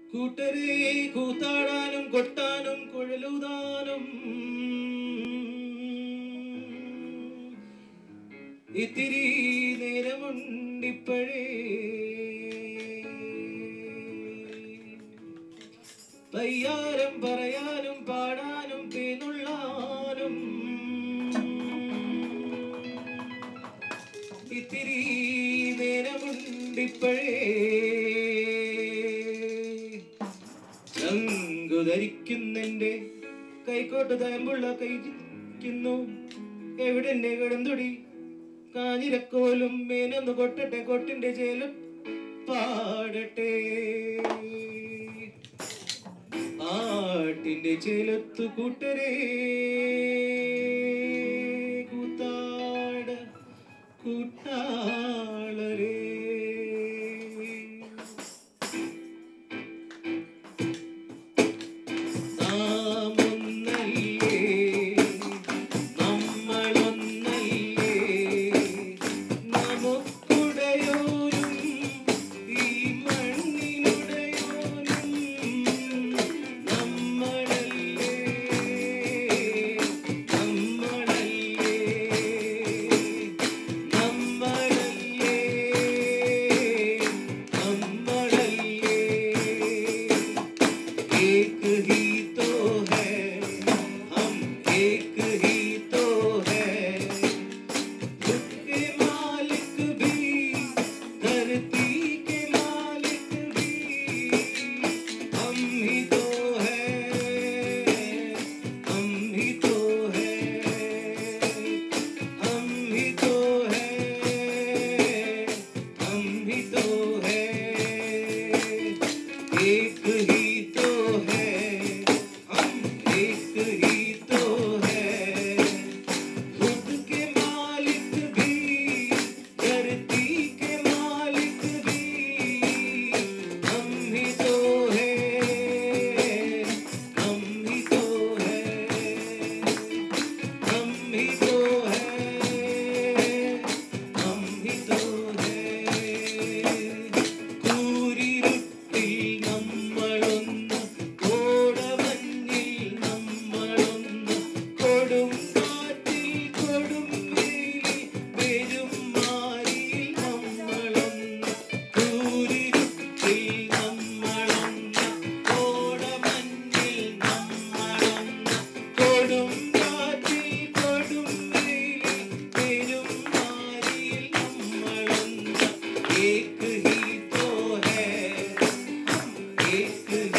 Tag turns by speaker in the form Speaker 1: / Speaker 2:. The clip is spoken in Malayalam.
Speaker 1: കൂട്ടരെ കൂത്താടാനും കൊട്ടാനും കുഴലൂതാനും ഇത്തിരി നേരമുണ്ടിപ്പോഴേ പയ്യാരം പറയാനും പാടാനും പേനുള്ളാനും ഇത്തിരി നേരമുണ്ടിപ്പോഴേ ചങ്കുധരിക്കുന്നെന്റെ കൈക്കോട്ട് തയമ്പുള്ള കൈക്കുന്നു എവിടെ എന്റെ കിടന്തുടി കാഞ്ഞിരക്കോലും മേനൊന്ന് കൊട്ടട്ടെ കൊട്ടിന്റെ ചേലും പാടട്ടെ ആട്ടിന്റെ ചേലത്തു കൂട്ടരേ കൂത്താട കൂട്ടാളരേ നാമൊന്നല്ലേ നമ്മളൊന്നല്ലേ നമുക്കുടയോരും ഈ മണ്ണിനുടയോരും നമ്മളല്ലേ നമ്മളല്ലേ നമ്മളല്ലേ നമ്മളല്ലേ एक ही तो है हम एक ही तो है खुद के मालिक भी धरती के मालिक भी हम ही तो है हम ही तो है हम ही तो है हम ही तो है एक ही तो है हम एक ही तो है खुद के मालिक भी धरती के मालिक भी हम ही तो है हम ही तो है हम ही तो है हम ही तो है കൂരിരുട്ടിൽ നമ്മളൊന്ന് കോടമഞ്ഞിൽ നമ്മളൊന്ന് കൊടും കാറ്റിൽ കൊടും വെയിലിൽ വരും മാറിയിൽ നമ്മളൊന്ന് കൂരിരുട്ടിൽ നമ്മളൊന്ന് കോടമഞ്ഞിൽ നമ്മളൊന്ന് കൊടും കാറ്റിൽ കൊടും വെയിലിൽ വരും മാറിയിൽ നമ്മളൊന്ന് एक ही तो है हम एक